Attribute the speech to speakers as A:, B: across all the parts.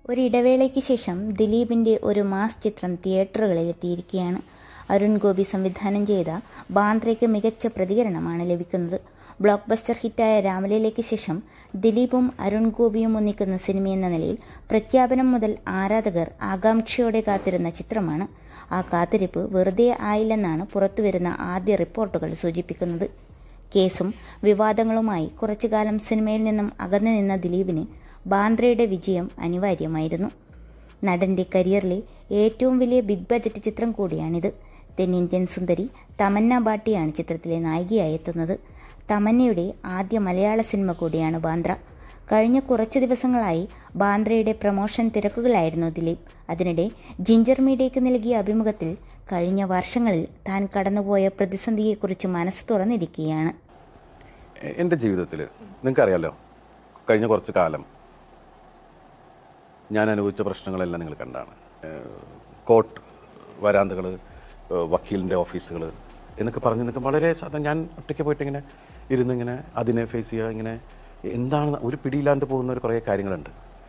A: ഒരിടവേളയ്ക്ക് ശേഷം ദിലീപിന്റെ ഒരു മാസ് ചിത്രം തിയേറ്ററുകളിൽ എത്തിയിരിക്കുകയാണ് അരുൺ ഗോപി സംവിധാനം ചെയ്ത ബാന്ദ്രയ്ക്ക് മികച്ച പ്രതികരണമാണ് ലഭിക്കുന്നത് ബ്ലോക്ക് ബസ്റ്റർ ഹിറ്റായ രാമലീലയ്ക്ക് ശേഷം ദിലീപും അരുൺ ഗോപിയും ഒന്നിക്കുന്ന സിനിമയെന്ന നിലയിൽ പ്രഖ്യാപനം മുതൽ ആരാധകർ ആകാംക്ഷയോടെ കാത്തിരുന്ന ചിത്രമാണ് ആ കാത്തിരിപ്പ് വെറുതെ ആയില്ലെന്നാണ് പുറത്തുവരുന്ന ആദ്യ റിപ്പോർട്ടുകൾ സൂചിപ്പിക്കുന്നത് കേസും വിവാദങ്ങളുമായി കുറച്ചുകാലം സിനിമയിൽ നിന്നും അകന്നു നിന്ന ദിലീപിന് ബാന്ദ്രയുടെ വിജയം അനിവാര്യമായിരുന്നു നടന്റെ കരിയറിലെ ഏറ്റവും വലിയ ബിഗ് ബജറ്റ് ചിത്രം കൂടിയാണിത് തെന്നിന്ത്യൻ സുന്ദരി തമന്ന ബാട്ടിയാണ് ചിത്രത്തിലെ നായികയായി എത്തുന്നത് തമന്നയുടെ ആദ്യ മലയാള സിനിമ കൂടിയാണ് ബാന്ദ്ര കഴിഞ്ഞ കുറച്ചു ദിവസങ്ങളായി ബാന്ദ്രയുടെ പ്രമോഷൻ തിരക്കുകളായിരുന്നു ദിലീപ് അതിനിടെ ജിഞ്ചർ മീഡിയയ്ക്ക് നൽകിയ അഭിമുഖത്തിൽ കഴിഞ്ഞ വർഷങ്ങളിൽ താൻ കടന്നുപോയ പ്രതിസന്ധിയെക്കുറിച്ച് മനസ്സ് തുറന്നിരിക്കുകയാണ്
B: എ- എൻ്റെ ജീവിതത്തിൽ നിങ്ങൾക്കറിയാലോ കഴിഞ്ഞ കുറച്ച് കാലം ഞാൻ അനുഭവിച്ച പ്രശ്നങ്ങളെല്ലാം നിങ്ങൾ കണ്ടാണ് കോർട്ട് വരാന്തകൾ വക്കീലിൻ്റെ ഓഫീസുകൾ എന്നൊക്കെ പറഞ്ഞ് നിൽക്കും വളരെ സാധാരണ ഞാൻ ഒറ്റയ്ക്ക് പോയിട്ട് ഇങ്ങനെ ഇരുന്ന് ഇങ്ങനെ അതിനെ ഫേസ് ചെയ്യുക ഇങ്ങനെ എന്താണ് ഒരു പിടിയില്ലാണ്ട് പോകുന്ന ഒരു കുറേ കാര്യങ്ങളുണ്ട്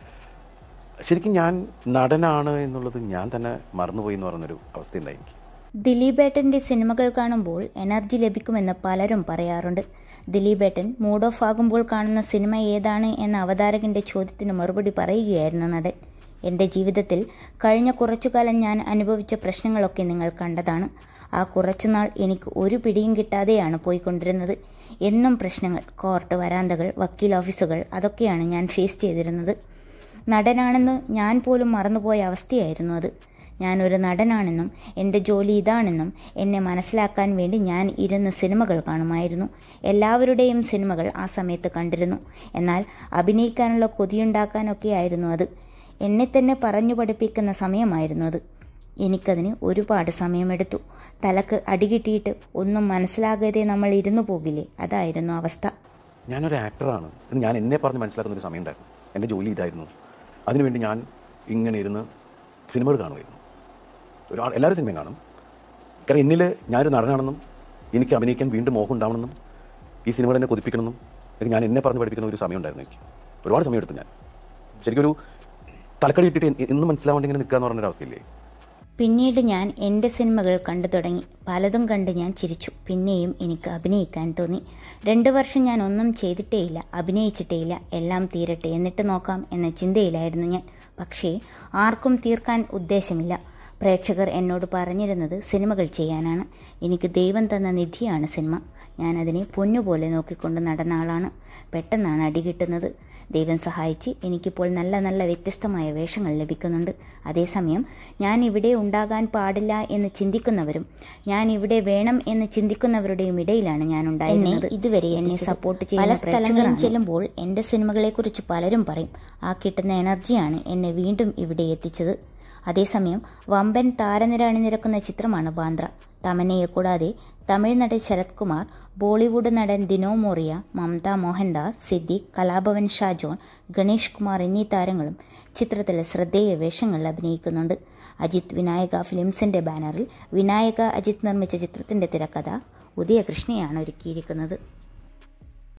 B: ശരിക്കും ഞാൻ നടനാണ് എന്നുള്ളത് ഞാൻ തന്നെ മറന്നുപോയി എന്ന് പറയുന്നൊരു അവസ്ഥയുണ്ടായി എനിക്ക്
A: ദിലീപേട്ടന്റെ സിനിമകൾ കാണുമ്പോൾ എനർജി ലഭിക്കുമെന്ന് പലരും പറയാറുണ്ട് ദിലീപേട്ടൻ മൂഡ് ഓഫ് ആകുമ്പോൾ കാണുന്ന സിനിമ ഏതാണ് എന്ന അവതാരകന്റെ ചോദ്യത്തിന് മറുപടി പറയുകയായിരുന്നു നടൻ എൻ്റെ ജീവിതത്തിൽ കഴിഞ്ഞ കുറച്ചുകാലം ഞാൻ അനുഭവിച്ച പ്രശ്നങ്ങളൊക്കെ നിങ്ങൾ കണ്ടതാണ് ആ കുറച്ചുനാൾ എനിക്ക് ഒരു പിടിയും കിട്ടാതെയാണ് പോയിക്കൊണ്ടിരുന്നത് എന്നും പ്രശ്നങ്ങൾ കോർട്ട് വരാന്തകൾ വക്കീൽ ഓഫീസുകൾ അതൊക്കെയാണ് ഞാൻ ഫേസ് ചെയ്തിരുന്നത് നടനാണെന്ന് ഞാൻ പോലും മറന്നുപോയ അവസ്ഥയായിരുന്നു അത് ഞാനൊരു നടനാണെന്നും എൻ്റെ ജോലി ഇതാണെന്നും എന്നെ മനസ്സിലാക്കാൻ വേണ്ടി ഞാൻ ഇരുന്ന് സിനിമകൾ കാണുമായിരുന്നു എല്ലാവരുടെയും സിനിമകൾ ആ സമയത്ത് കണ്ടിരുന്നു എന്നാൽ അഭിനയിക്കാനുള്ള കൊതിയുണ്ടാക്കാനൊക്കെ ആയിരുന്നു അത് എന്നെ തന്നെ പറഞ്ഞു പഠിപ്പിക്കുന്ന സമയമായിരുന്നു അത് എനിക്കതിന് ഒരുപാട് സമയമെടുത്തു തലക്ക് അടികിട്ടിയിട്ട് ഒന്നും മനസ്സിലാകാതെ നമ്മൾ ഇരുന്നു പോകില്ലേ അതായിരുന്നു അവസ്ഥ
B: ഞാനൊരു ആക്ടറാണ് എന്ന് ഞാൻ എന്നെ പറഞ്ഞ് മനസ്സിലാക്കുന്ന ഒരു സമയം ഉണ്ടായിരുന്നു എൻ്റെ ജോലി ഇതായിരുന്നു അതിനുവേണ്ടി ഞാൻ ഇങ്ങനെ ഇരുന്ന് സിനിമകൾ കാണുമായിരുന്നു ഒരുപാട് എല്ലാവരും സിനിമയും കാണും കാരണം എന്നിൽ ഞാനൊരു നടനാണെന്നും എനിക്ക് അഭിനയിക്കാൻ വീണ്ടും മോഹം ഉണ്ടാവണമെന്നും ഈ സിനിമകൾ എന്നെ കൊതിപ്പിക്കണമെന്നും എനിക്ക് ഞാൻ എന്നെ പറഞ്ഞ് പഠിപ്പിക്കുന്ന ഒരു സമയം ഉണ്ടായിരുന്നു എനിക്ക് ഒരുപാട് സമയം എടുത്തു ഞാൻ ശരിക്കും ഒരു തലക്കടി ഇട്ടിട്ട് എ- എന്നും മനസ്സിലാവേണ്ടി ഇങ്ങനെ നിൽക്കുക എന്ന് പറഞ്ഞൊരു അവസ്ഥയില്ലേ
A: പിന്നീട് ഞാൻ എൻ്റെ സിനിമകൾ കണ്ടു തുടങ്ങി പലതും കണ്ട് ഞാൻ ചിരിച്ചു പിന്നെയും എനിക്ക് അഭിനയിക്കാൻ തോന്നി രണ്ട് വർഷം ഞാൻ ഒന്നും ചെയ്തിട്ടേയില്ല അഭിനയിച്ചിട്ടേയില്ല എല്ലാം തീരട്ടെ എന്നിട്ട് നോക്കാം എന്ന ചിന്തയിലായിരുന്നു ഞാൻ പക്ഷേ ആർക്കും തീർക്കാൻ ഉദ്ദേശമില്ല പ്രേക്ഷകർ എന്നോട് പറഞ്ഞിരുന്നത് സിനിമകൾ ചെയ്യാനാണ് എനിക്ക് ദൈവം തന്ന നിധിയാണ് സിനിമ ഞാനതിനെ പൊന്നുപോലെ നോക്കിക്കൊണ്ട് നടന്ന ആളാണ് പെട്ടെന്നാണ് അടി കിട്ടുന്നത് ദൈവം സഹായിച്ച് എനിക്കിപ്പോൾ നല്ല നല്ല വ്യത്യസ്തമായ വേഷങ്ങൾ ലഭിക്കുന്നുണ്ട് അതേസമയം ഞാൻ ഇവിടെ ഉണ്ടാകാൻ പാടില്ല എന്ന് ചിന്തിക്കുന്നവരും ഞാൻ ഇവിടെ വേണം എന്ന് ചിന്തിക്കുന്നവരുടെയും ഇടയിലാണ് ഞാൻ ഉണ്ടായിരുന്നത് ഇതുവരെ എന്നെ സപ്പോർട്ട് ചെയ്യുന്ന പല സ്ഥലങ്ങളിൽ ചെല്ലുമ്പോൾ എൻ്റെ സിനിമകളെക്കുറിച്ച് പലരും പറയും ആ കിട്ടുന്ന എനർജിയാണ് എന്നെ വീണ്ടും ഇവിടെ എത്തിച്ചത് അതേസമയം വമ്പൻ താരനിര അണിനിരക്കുന്ന ചിത്രമാണ് ബാന്ദ്ര തമന്നയെ കൂടാതെ തമിഴ് നടൻ ശരത് കുമാർ ബോളിവുഡ് നടൻ ദിനോ മോറിയ മമത മോഹൻദാസ് സിദ്ദിഖ് കലാഭവൻ ഷാജോൺ ഗണേഷ് കുമാർ എന്നീ താരങ്ങളും ചിത്രത്തിൽ ശ്രദ്ധേയ വേഷങ്ങളിൽ അഭിനയിക്കുന്നുണ്ട് അജിത് വിനായക ഫിലിംസിന്റെ ബാനറിൽ വിനായക അജിത് നിർമ്മിച്ച ചിത്രത്തിന്റെ തിരക്കഥ ഉദയകൃഷ്ണയാണ് ഒരുക്കിയിരിക്കുന്നത്